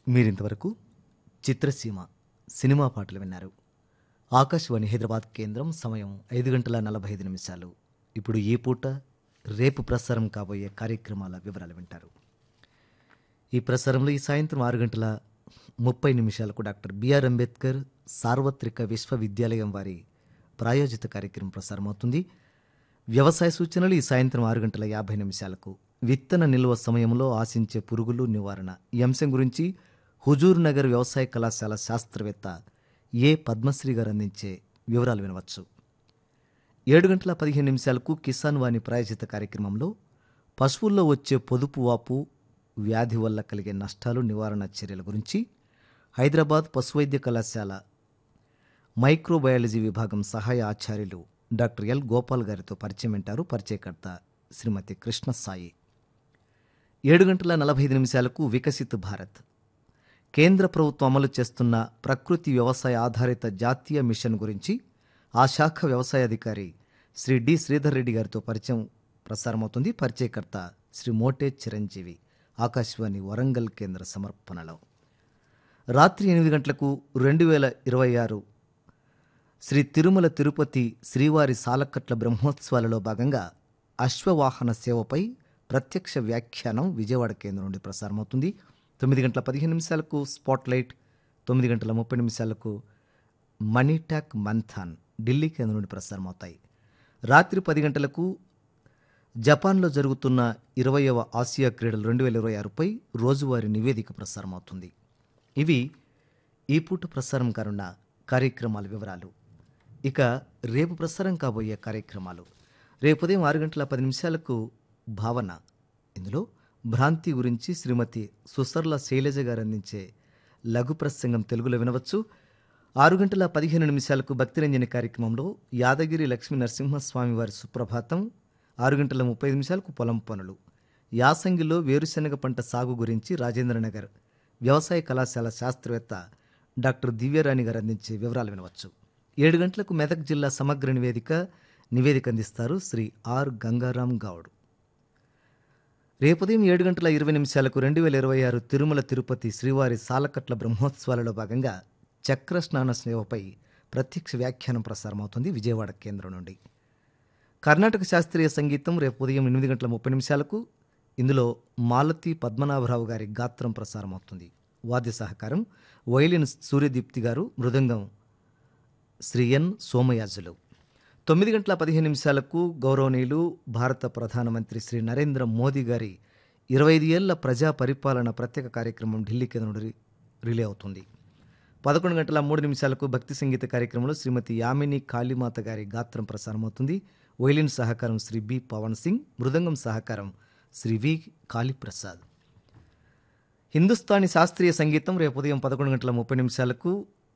మీరింతవరకు చిత్రసీమ సినిమా పాటలు విన్నారు ఆకాశవాణి హైదరాబాద్ కేంద్రం సమయం ఐదు గంటల నలభై ఐదు నిమిషాలు ఇప్పుడు ఈ పూట రేపు ప్రసారం కాబోయే కార్యక్రమాల వివరాలు వింటారు ఈ ప్రసారంలో ఈ సాయంత్రం ఆరు గంటల ముప్పై నిమిషాలకు డాక్టర్ బిఆర్ అంబేద్కర్ సార్వత్రిక విశ్వవిద్యాలయం వారి ప్రాయోజిత కార్యక్రమం ప్రసారమవుతుంది వ్యవసాయ సూచనలు ఈ సాయంత్రం ఆరు గంటల యాభై నిమిషాలకు విత్తన నిల్వ సమయంలో ఆశించే పురుగులు నివారణ ఈ అంశం గురించి హుజూర్ నగర్ వ్యవసాయ కళాశాల శాస్త్రవేత్త ఏ పద్మశ్రీ గారు అందించే వివరాలు వినవచ్చు ఏడు గంటల పదిహేను నిమిషాలకు కిసాన్ వాణి ప్రాయోజిత కార్యక్రమంలో పశువుల్లో వచ్చే పొదుపు వాపు వ్యాధి వల్ల కలిగే నష్టాలు నివారణ చర్యల గురించి హైదరాబాద్ పశువైద్య కళాశాల మైక్రోబయాలజీ విభాగం సహాయ ఆచార్యులు డాక్టర్ ఎల్ గోపాల్ గారితో పరిచయం వింటారు పరిచయకర్త శ్రీమతి కృష్ణ సాయి ఏడు గంటల నలభై ఐదు నిమిషాలకు వికసిత్ భారత్ కేంద్ర ప్రభుత్వం అమలు చేస్తున్న ప్రకృతి వ్యవసాయ ఆధారిత జాతీయ మిషన్ గురించి ఆ శాఖ వ్యవసాయ అధికారి శ్రీ డి శ్రీధర్ రెడ్డి గారితో పరిచయం ప్రసారమవుతుంది పరిచయకర్త శ్రీ మోటే చిరంజీవి ఆకాశవాణి వరంగల్ కేంద్ర సమర్పణలో రాత్రి ఎనిమిది గంటలకు రెండు వేల ఇరవై ఆరు శ్రీ తిరుమల తిరుపతి శ్రీవారి సాలకట్ల బ్రహ్మోత్సవాలలో భాగంగా అశ్వవాహన సేవపై ప్రత్యక్ష వ్యాఖ్యానం విజయవాడ కేంద్రం నుండి ప్రసారమవుతుంది తొమ్మిది గంటల పదిహేను నిమిషాలకు స్పాట్లైట్ తొమ్మిది గంటల ముప్పై నిమిషాలకు మనీ టాక్ మంథాన్ ఢిల్లీ కేంద్రం నుండి ప్రసారమవుతాయి రాత్రి పది గంటలకు జపాన్లో జరుగుతున్న ఇరవయవ ఆసియా క్రీడలు రెండు వేల ఇరవై ఆరుపై రోజువారీ నివేదిక ప్రసారమవుతుంది ఇవి ఈ పూట ప్రసారం కానున్న కార్యక్రమాల వివరాలు ఇక రేపు ప్రసారం కాబోయే కార్యక్రమాలు రేపు ఉదయం ఆరు గంటల పది నిమిషాలకు భావన ఇందులో భ్రాంతి గురించి శ్రీమతి సుసర్ల శైలజ గారు అందించే లఘు ప్రసంగం తెలుగులో వినవచ్చు ఆరు గంటల పదిహేను నిమిషాలకు భక్తిరంజని కార్యక్రమంలో యాదగిరి లక్ష్మీ నరసింహస్వామి వారి సుప్రభాతం ఆరు గంటల ముప్పై నిమిషాలకు పొలం పనులు యాసంగిలో వేరుశనగ పంట సాగు గురించి రాజేంద్రనగర్ వ్యవసాయ కళాశాల శాస్త్రవేత్త డాక్టర్ దివ్యరాణి గారు అందించే వివరాలు వినవచ్చు ఏడు గంటలకు మెదక్ జిల్లా సమగ్ర నివేదిక నివేదిక అందిస్తారు శ్రీ ఆర్ గంగారాం గౌడ్ రేపు ఉదయం ఏడు గంటల ఇరవై నిమిషాలకు రెండు వేల ఇరవై ఆరు తిరుమల తిరుపతి శ్రీవారి సాలకట్ల బ్రహ్మోత్సవాలలో భాగంగా చక్ర స్నాన సేవపై ప్రత్యక్ష వ్యాఖ్యానం ప్రసారమవుతుంది విజయవాడ కేంద్రం నుండి కర్ణాటక శాస్త్రీయ సంగీతం రేపు ఉదయం ఎనిమిది గంటల ముప్పై నిమిషాలకు ఇందులో మాలతి పద్మనాభరావు గారి గాత్రం ప్రసారమవుతుంది వాద్య సహకారం వైలిన్ సూర్యదీప్తి గారు మృదంగం శ్రీ ఎన్ సోమయాజులు తొమ్మిది గంటల పదిహేను నిమిషాలకు గౌరవనీయులు భారత ప్రధానమంత్రి శ్రీ నరేంద్ర మోదీ గారి ఇరవై ఐదు ఏళ్ల ప్రజా పరిపాలన ప్రత్యేక కార్యక్రమం ఢిల్లీ కేంద్రం నుండి రిలే అవుతుంది పదకొండు గంటల మూడు నిమిషాలకు భక్తి సంగీత కార్యక్రమంలో శ్రీమతి యామిని కాళీమాత గారి గాత్రం ప్రసారమవుతుంది వైలిన్ సహకారం శ్రీ బి పవన్ సింగ్ మృదంగం సహకారం శ్రీ వి కాళీప్రసాద్ హిందుస్థానీ శాస్త్రీయ సంగీతం రేపు ఉదయం పదకొండు గంటల ముప్పై నిమిషాలకు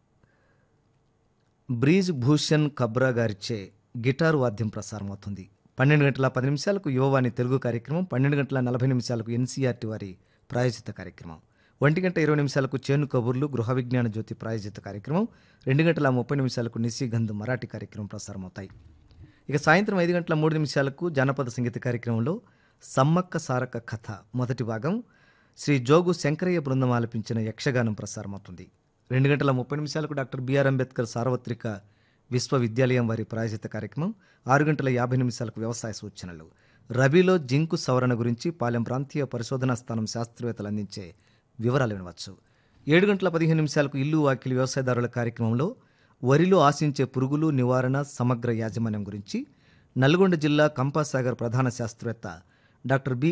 బ్రీజ్ భూషణ్ కబ్రా గారిచే గిటార్ వాద్యం ప్రసారమవుతుంది పన్నెండు గంటల పది నిమిషాలకు యువవాణి తెలుగు కార్యక్రమం పన్నెండు గంటల నలభై నిమిషాలకు ఎన్సీఆర్టీ వారి ప్రాయోజిత కార్యక్రమం ఒంటి గంట ఇరవై నిమిషాలకు చేను కబుర్లు గృహ విజ్ఞాన జ్యోతి ప్రాయోజిత కార్యక్రమం రెండు గంటల ముప్పై నిమిషాలకు నిశీగంధ్ మరాఠీ కార్యక్రమం ప్రసారమవుతాయి ఇక సాయంత్రం ఐదు గంటల మూడు నిమిషాలకు జానపద సంగీత కార్యక్రమంలో సమ్మక్క సారక్క కథ మొదటి భాగం శ్రీ జోగు శంకరయ్య బృందం ఆలపించిన యక్షగానం ప్రసారమవుతుంది రెండు గంటల ముప్పై నిమిషాలకు డాక్టర్ బిఆర్ అంబేద్కర్ సార్వత్రిక విశ్వవిద్యాలయం వారి ప్రాయోజిత కార్యక్రమం ఆరు గంటల యాభై నిమిషాలకు వ్యవసాయ సూచనలు రబీలో జింకు సవరణ గురించి పాలెం ప్రాంతీయ పరిశోధనా స్థానం శాస్త్రవేత్తలు అందించే వివరాలు వినవచ్చు ఏడు గంటల పదిహేను నిమిషాలకు ఇల్లు వాకిలి వ్యవసాయదారుల కార్యక్రమంలో వరిలో ఆశించే పురుగులు నివారణ సమగ్ర యాజమాన్యం గురించి నల్గొండ జిల్లా కంపాసాగర్ ప్రధాన శాస్త్రవేత్త డాక్టర్ బి